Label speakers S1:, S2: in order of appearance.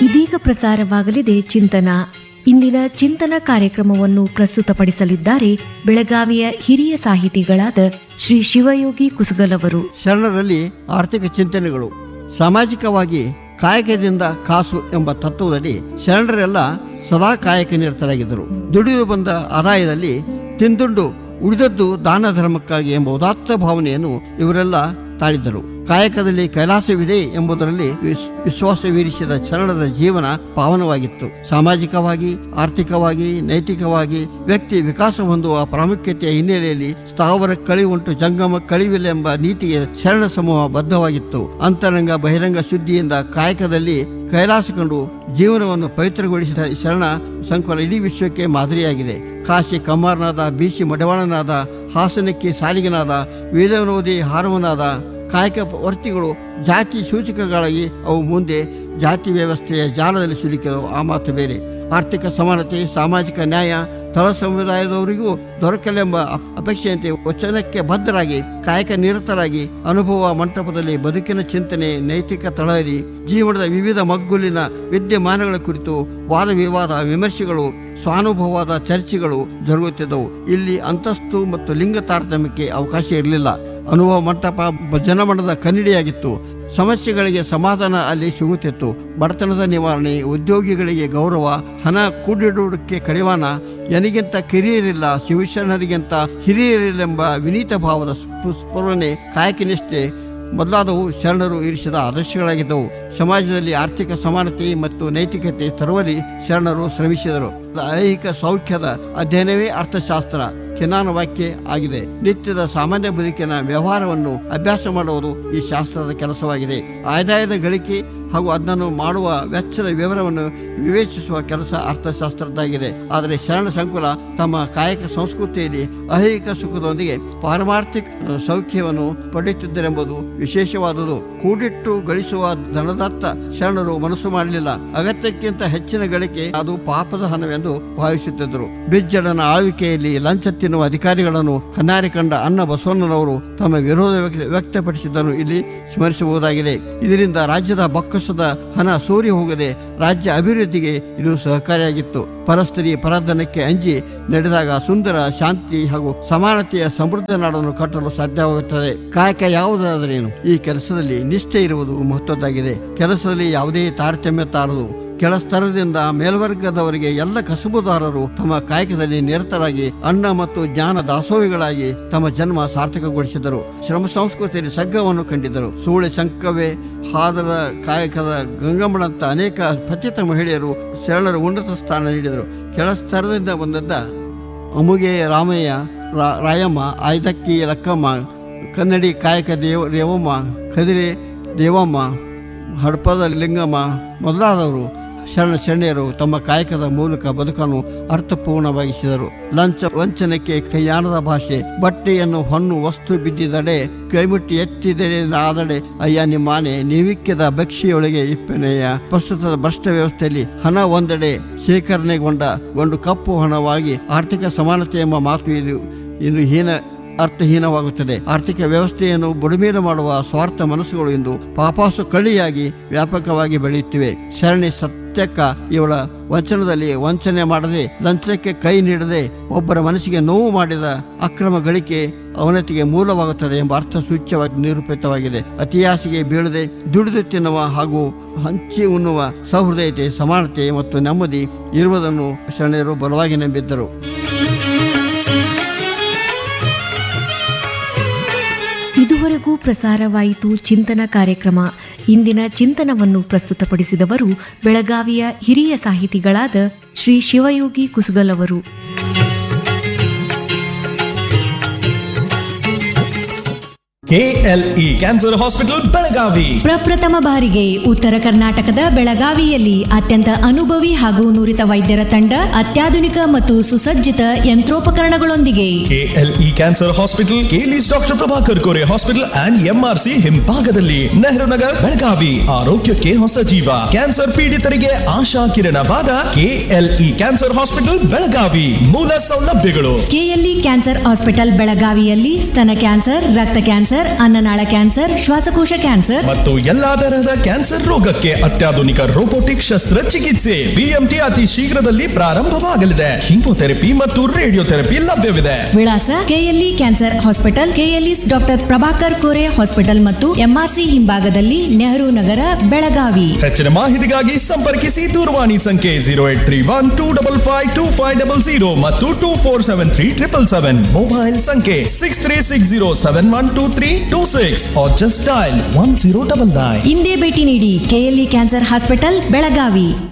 S1: ಇದೀಗ ಪ್ರಸಾರವಾಗಲಿದೆ ಚಿಂತನ ಇಂದಿನ ಚಿಂತನ ಕಾರ್ಯಕ್ರಮವನ್ನು ಪ್ರಸ್ತುತಪಡಿಸಲಿದ್ದಾರೆ ಬೆಳಗಾವಿಯ ಹಿರಿಯ ಸಾಹಿತಿಗಳಾದ ಶ್ರೀ ಶಿವಯೋಗಿ ಕುಸುಗಲವರು
S2: ಶರಣರಲ್ಲಿ ಆರ್ಥಿಕ ಚಿಂತನೆಗಳು ಸಾಮಾಜಿಕವಾಗಿ ಕಾಯಕದಿಂದ ಕಾಸು ಎಂಬ ತತ್ವದಲ್ಲಿ ಶರಣರೆಲ್ಲ ಸದಾ ಕಾಯಕ ನಿರತರಾಗಿದ್ದರು ದುಡಿದು ಬಂದ ಆದಾಯದಲ್ಲಿ ತಿಂದುಂಡು ಉಳಿದದ್ದು ದಾನ ಧರ್ಮಕ್ಕಾಗಿ ಎಂಬ ಉದಾತ್ತ ಭಾವನೆಯನ್ನು ಇವರೆಲ್ಲ ತಾಳಿದ್ದರು ಕಾಯಕದಲ್ಲಿ ಕೈಲಾಸವಿದೆ ಎಂಬುದರಲ್ಲಿ ವಿಸ್- ವಿಶ್ವಾಸವೀರಿಸಿದ ಶರಣರ ಜೀವನ ಪಾವನವಾಗಿತ್ತು ಸಾಮಾಜಿಕವಾಗಿ ಆರ್ಥಿಕವಾಗಿ ನೈತಿಕವಾಗಿ ವ್ಯಕ್ತಿ ವಿಕಾಸ ಹೊಂದುವ ಪ್ರಾಮುಖ್ಯತೆಯ ಹಿನ್ನೆಲೆಯಲ್ಲಿ ಸ್ಥಾವರ ಕಳಿವುಂಟು ಜಂಗಮ ಕಳಿವಿಲ್ಲ ಎಂಬ ನೀತಿಗೆ ಶರಣ ಸಮೂಹ ಬದ್ಧವಾಗಿತ್ತು ಅಂತರಂಗ ಬಹಿರಂಗ ಶುದ್ಧಿಯಿಂದ ಕಾಯಕದಲ್ಲಿ ಕೈಲಾಸ ಕಂಡು ಜೀವನವನ್ನು ಪವಿತ್ರಗೊಳಿಸಿದ ಈ ಶರಣ ಸಂಕುಲ ಇಡೀ ವಿಶ್ವಕ್ಕೆ ಮಾದರಿಯಾಗಿದೆ ಕಾಶಿ ಕಮ್ಮಾರನಾದ ಬೀಸಿ ಮಡವಾಳನಾದ ಹಾಸನಕ್ಕೆ ಸಾಲಿಗನಾದ ವೇದವನೋದಿ ಹಾರವನಾದ ಕಾಯಕ ವರ್ತಿಗಳು ಜಾತಿ ಸೂಚಕಗಳಾಗಿ ಅವು ಮುಂದೆ ಜಾತಿ ವ್ಯವಸ್ಥೆಯ ಜಾಲದಲ್ಲಿ ಸಿಲುಕಿದವು ಆ ಮಾತು ಬೇರೆ ಆರ್ಥಿಕ ಸಮಾನತೆ ಸಾಮಾಜಿಕ ನ್ಯಾಯ ತಳ ಸಮುದಾಯದವರಿಗೂ ದೊರಕಲೆಂಬ ಅಪ್- ಅಪೇಕ್ಷೆಯಂತೆ ವಚನಕ್ಕೆ ಬದ್ಧರಾಗಿ ಕಾಯಕ ನಿರತರಾಗಿ ಅನುಭವ ಮಂಟಪದಲ್ಲಿ ಬದುಕಿನ ಚಿಂತನೆ ನೈತಿಕ ತಳಹದಿ ಜೀವನದ ವಿವಿಧ ಮಗ್ಗುಲಿನ ವಿದ್ಯಮಾನಗಳ ಕುರಿತು ವಾದ ವಿವಾದ ವಿಮರ್ಶೆಗಳು ಸ್ವಾನುಭವದ ಚರ್ಚೆಗಳು ಜರುಗುತ್ತಿದ್ದವು ಇಲ್ಲಿ ಅಂತಸ್ತು ಮತ್ತು ಲಿಂಗ ತಾರತಮ್ಯಕ್ಕೆ ಅವಕಾಶ ಇರಲಿಲ್ಲ ಅನುಭವ ಮಂಟಪ ಬ- ಜನಮನದ ಕನ್ನಡಿಯಾಗಿತ್ತು ಸಮಸ್ಯೆಗಳಿಗೆ ಸಮಾಧಾನ ಅಲ್ಲಿ ಸಿಗುತ್ತಿತ್ತು ಬಡತನದ ನಿವಾರಣೆ ಉದ್ಯೋಗಿಗಳಿಗೆ ಗೌರವ ಹಣ ಕೂಡಿಡುವುದಕ್ಕೆ ಕಡಿವಾಣ ನನಗಿಂತ ಕಿರಿಯರಿಲ್ಲ ಶಿವಶರಣರಿಗಿಂತ ಹಿರಿಯರಿല്ലെಂಬ ವಿನೀತ ಭಾವದ ಸ್ಫು- ಸ್ಫುರಣೆ ಕಾಯಕನಿಷ್ಠೆ ಮೊದಲಾದವು ಶರಣರು ಇರಿಸಿದ ಆದರ್ಶಗಳಾಗಿದ್ದವು ಸಮಾಜದಲ್ಲಿ ಆರ್ಥಿಕ ಸಮಾನತೆ ಮತ್ತು ನೈತಿಕತೆ ತರುವಲ್ಲಿ ಶರಣರು ಶ್ರಮಿಸಿದರು ಐಹಿಕ ಸೌಖ್ಯದ ಅಧ್ಯಯನವೇ ಅರ್ಥಶಾಸ್ತ್ರ ಕಿನಾನ ವಾಕ್ಯ ಆಗಿದೆ ನಿತ್ಯದ ಸಾಮಾನ್ಯ ಬದುಕಿನ ವ್ಯವಹಾರವನ್ನು ಅಭ್ಯಾಸ ಮಾಡುವುದು ಈ ಶಾಸ್ತ್ರದ ಕೆಲಸವಾಗಿದೆ ಆದಾಯದ ಗಳಿಕೆ ಹಾಗೂ ಅದನ್ನು ಮಾಡುವ ವೆಚ್ಚದ ವಿವರವನ್ನು ವಿವೇಚಿಸುವ ಕೆಲಸ ಅರ್ಥಶಾಸ್ತ್ರದ್ದಾಗಿದೆ ಆದರೆ ಶರಣ ಸಂಕುಲ ತಮ್ಮ ಕಾಯಕ ಸಂಸ್ಕೃತಿಯಲ್ಲಿ ಐಹಿಕ ಸುಖದೊಂದಿಗೆ ಪಾರಮಾರ್ಥಿಕ ಅಹ್, ಸೌಖ್ಯವನ್ನು ಪಡೆಯುತ್ತಿದ್ದರೆಂಬುದು ವಿಶೇಷವಾದುದು ಕೂಡಿಟ್ಟು ಗಳಿಸುವ ಧನದತ್ತ ಶರಣರು ಮನಸ್ಸು ಮಾಡಲಿಲ್ಲ ಅಗತ್ಯಕ್ಕಿಂತ ಹೆಚ್ಚಿನ ಗಳಿಕೆ ಅದು ಪಾಪದ ಹಣವೆಂದು ಭಾವಿಸುತ್ತಿದ್ದರು ಬಿಜ್ಜಡನ ಆಳ್ವಿಕೆಯಲ್ಲಿ ಲಂಚ ತಿನ್ನುವ ಅಧಿಕಾರಿಗಳನ್ನು ಕನ್ನಾರಿ ಕಂಡ ಅಣ್ಣ ಬಸವಣ್ಣನವರು ತಮ್ಮ ವಿರೋಧ ವ್ಯಕ್ತ- ವ್ಯಕ್ತಪಡಿಸಿದ್ದನ್ನು ಇಲ್ಲಿ ಸ್ಮರಿಸಬಹುದಾಗಿದೆ ಇದರಿಂದ ರಾಜ್ಯದ ಬೊಕ್ಕಸದ ಹಣ ಸೋರಿ ಹೋಗದೆ ರಾಜ್ಯ ಅಭಿವೃದ್ಧಿಗೆ ಇದು ಸಹಕಾರಿಯಾಗಿತ್ತು ಪರಸ್ತ್ರೀ ಪರಧನಕ್ಕೆ ಅಂಜಿ ನಡೆದಾಗ ಸುಂದರ ಶಾಂತಿ ಹಾಗೂ ಸಮಾನತೆಯ ಸಮೃದ್ಧ ನಾಡನ್ನು ಕಟ್ಟಲು ಸಾಧ್ಯವಾಗುತ್ತದೆ ಕಾಯಕ ಯಾವುದಾದರೇನು ಈ ಕೆಲಸದಲ್ಲಿ ನಿಷ್ಠೆ ಇರುವುದು ಮಹತ್ವದ್ದಾಗಿದೆ ಕೆಲಸದಲ್ಲಿ ಯಾವುದೇ ತಾರತಮ್ಯ ತಾರದು ಕೆಳ ಸ್ತರದಿಂದ ಮೇಲ್ವರ್ಗದವರಿಗೆ ಎಲ್ಲ ಕಸುಬುದಾರರು ತಮ್ಮ ಕಾಯಕದಲ್ಲಿ ನಿರತರಾಗಿ ಅನ್ನ ಮತ್ತು ಜ್ಞಾನ ದಾಸೋಹಿಗಳಾಗಿ ತಮ್ಮ ಜನ್ಮ ಸಾರ್ಥಕಗೊಳಿಸಿದರು ಶ್ರಮ ಸಂಸ್ಕೃತಿಯಲ್ಲಿ ಸಗ್ಗವನ್ನು ಕಂಡಿದ್ದರು ಸೂಳೆ ಶಂಕವೇ ಹಾದರ ಕಾಯಕದ ಗಂಗಮ್ಮಳಂತ ಅನೇಕ ಪತಿತ ಮಹಿಳೆಯರು ಶರಣರು ಉನ್ನತ ಸ್ಥಾನ ನೀಡಿದರು ಕೆಳ ಸ್ತರದಿಂದ ಬಂದದ್ದ ಅಮುಗೆ ರಾಮಯ್ಯ ರಾ- ರಾಯಮ್ಮ ಆಯ್ದಕ್ಕಿ ಲಕ್ಕಮ್ಮ ಕನ್ನಡಿ ಕಾಯಕ ದೇವ ರೇವಮ್ಮ ಕದಿರೆ ದೇವಮ್ಮ ಹಡಪದ ಲಿಂಗಮ್ಮ ಮೊದಲಾದವರು ಶರಣ ಶರಣೆಯರು ತಮ್ಮ ಕಾಯಕದ ಮೂಲಕ ಬದುಕನ್ನು ಅರ್ಥಪೂರ್ಣವಾಗಿಸಿದರು ಲಂಚ ವಂಚನೆಗೆ ಕೈಯಾನದ ಭಾಷೆ ಬಟ್ಟೆಯನ್ನು ಹೊನ್ನು ವಸ್ತು ಬಿದ್ದಿದಡೆ ಕೈಮುಟ್ಟಿ ಎತ್ತಿದಡೆ ಆದಡೆ ಅಯ್ಯ ನಿಮ್ಮಾನೆ ನೀವಿಕ್ಕಿದ ಭಕ್ಷಿಯೊಳಗೆ ಇಪ್ಪನೆಯ ಪ್ರಸ್ತುತದ ಭ್ರಷ್ಟ ವ್ಯವಸ್ಥೆಯಲ್ಲಿ ಹಣ ಒಂದೆಡೆ ಶೇಖರಣೆಗೊಂಡ ಒಂದು ಕಪ್ಪು ಹಣವಾಗಿ ಆರ್ಥಿಕ ಸಮಾನತೆ ಎಂಬ ಮಾತು ಇದು ಇದು ಹೀನ ಅರ್ಥಹೀನವಾಗುತ್ತದೆ ಆರ್ಥಿಕ ವ್ಯವಸ್ಥೆಯನ್ನು ಬುಡಮೇಲು ಮಾಡುವ ಸ್ವಾರ್ಥ ಮನಸ್ಸುಗಳು ಇಂದು ಪಾಪಾಸು ಕಳ್ಳಿಯಾಗಿ ವ್ಯಾಪಕವಾಗಿ ಬೆಳೆಯುತ್ತಿವೆ ಶರಣಿ ಸತ್ಯಕ್ಕ ಇವಳ ವಚನದಲ್ಲಿ ವಂಚನೆ ಮಾಡದೆ ಲಂಚಕ್ಕೆ ಕೈ ನೀಡದೆ ಒಬ್ಬರ ಮನಸ್ಸಿಗೆ ನೋವು ಮಾಡಿದ ಅಕ್ರಮ ಗಳಿಕೆ ಅವನತಿಗೆ ಮೂಲವಾಗುತ್ತದೆ ಎಂಬ ಅರ್ಥ ಸೂಚ್ಯವಾಗಿ ನಿರೂಪಿತವಾಗಿದೆ ಅತಿಯಾಸೆಗೆ ಬೀಳದೆ ದುಡಿದು ತಿನ್ನುವ ಹಾಗೂ ಹಂಚಿ ಉಣ್ಣುವ ಸಹೃದಯತೆ ಸಮಾನತೆ ಮತ್ತು ನೆಮ್ಮದಿ ಇರುವುದನ್ನು ಶರಣರು ಬಲವಾಗಿ ನಂಬಿದ್ದರು
S1: ಇದುವರೆಗೂ ಪ್ರಸಾರವಾಯಿತು ಚಿಂತನ ಕಾರ್ಯಕ್ರಮ ಇಂದಿನ ಚಿಂತನವನ್ನು ಪ್ರಸ್ತುತಪಡಿಸಿದವರು ಬೆಳಗಾವಿಯ ಹಿರಿಯ ಸಾಹಿತಿಗಳಾದ ಶ್ರೀ ಶಿವಯೋಗಿ ಕುಸುಗಲವರು
S3: ಕೆಎಲ್ಇ ಕ್ಯಾನ್ಸರ್ ಹಾಸ್ಪಿಟಲ್ ಬೆಳಗಾವಿ
S4: ಪ್ರಪ್ರಥಮ ಬಾರಿಗೆ ಉತ್ತರ ಕರ್ನಾಟಕದ ಬೆಳಗಾವಿಯಲ್ಲಿ ಅತ್ಯಂತ ಅನುಭವಿ ಹಾಗೂ ನುರಿತ ವೈದ್ಯರ ತಂಡ ಅತ್ಯಾಧುನಿಕ ಮತ್ತು ಸುಸಜ್ಜಿತ ಯಂತ್ರೋಪಕರಣಗಳೊಂದಿಗೆ
S3: KLE cancer hospital KLE's doctor Prabhakar Kore hospital and MRC ಹಿಂಭಾಗದಲ್ಲಿ ನೆಹರು ನಗರ್ ಬೆಳಗಾವಿ ಆರೋಗ್ಯಕ್ಕೆ ಹೊಸ ಜೀವ ಕ್ಯಾನ್ಸರ್ ಪೀಡಿತರಿಗೆ ಆಶಾ ಕಿರಣವಾದ ಕೆಎಲ್ಇ ಕ್ಯಾನ್ಸರ್ ಹಾಸ್ಪಿಟಲ್ ಬೆಳಗಾವಿ ಮೂಲ ಸೌಲಭ್ಯಗಳು
S4: ಕೆಎಲ್ಇ ಕ್ಯಾನ್ಸರ್ ಹಾಸ್ಪಿಟಲ್ ಬೆಳಗಾವಿಯಲ್ಲಿ ಸ್ತನ ಕ್ಯಾನ್ಸರ್ ರಕ್ತ ಕ್ಯಾನ್ಸರ್ ಕ್ಯಾನ್ಸರ್ ಅನ್ನನಾಳ ಕ್ಯಾನ್ಸರ್ ಶ್ವಾಸಕೋಶ ಕ್ಯಾನ್ಸರ್
S3: ಮತ್ತು ಎಲ್ಲಾ ತರಹದ ಕ್ಯಾನ್ಸರ್ ರೋಗಕ್ಕೆ ಅತ್ಯಾಧುನಿಕ ರೋಬೋಟಿಕ್ ಶಸ್ತ್ರಚಿಕಿತ್ಸೆ ಬಿಎಂಟಿ ಅತಿ ಶೀಘ್ರದಲ್ಲಿ ಪ್ರಾರಂಭವಾಗಲಿದೆ ಕೀಮೋಥೆರಪಿ ಮತ್ತು ರೇಡಿಯೋಥೆರಪಿ ಲಭ್ಯವಿದೆ
S4: ವಿಳಾಸ KLE cancer hospital KLE's doctor Prabhakar Kore hospital ಮತ್ತು ಎಂಆರ್ಸಿ ಹಿಂಭಾಗದಲ್ಲಿ ನೆಹರು ನಗರ ಬೆಳಗಾವಿ
S3: ಹೆಚ್ಚಿನ ಮಾಹಿತಿಗಾಗಿ ಸಂಪರ್ಕಿಸಿ ದೂರವಾಣಿ ಸಂಖ್ಯೆ zero eight three one two double five two five double zero ಮತ್ತು two four seven three triple seven mobile ಸಂಖ್ಯೆ six three six zero seven one two three two six just dial one zero double nine
S4: ಇಂದೇ ಭೇಟಿ ನೀಡಿ KLE cancer hospital Belagavi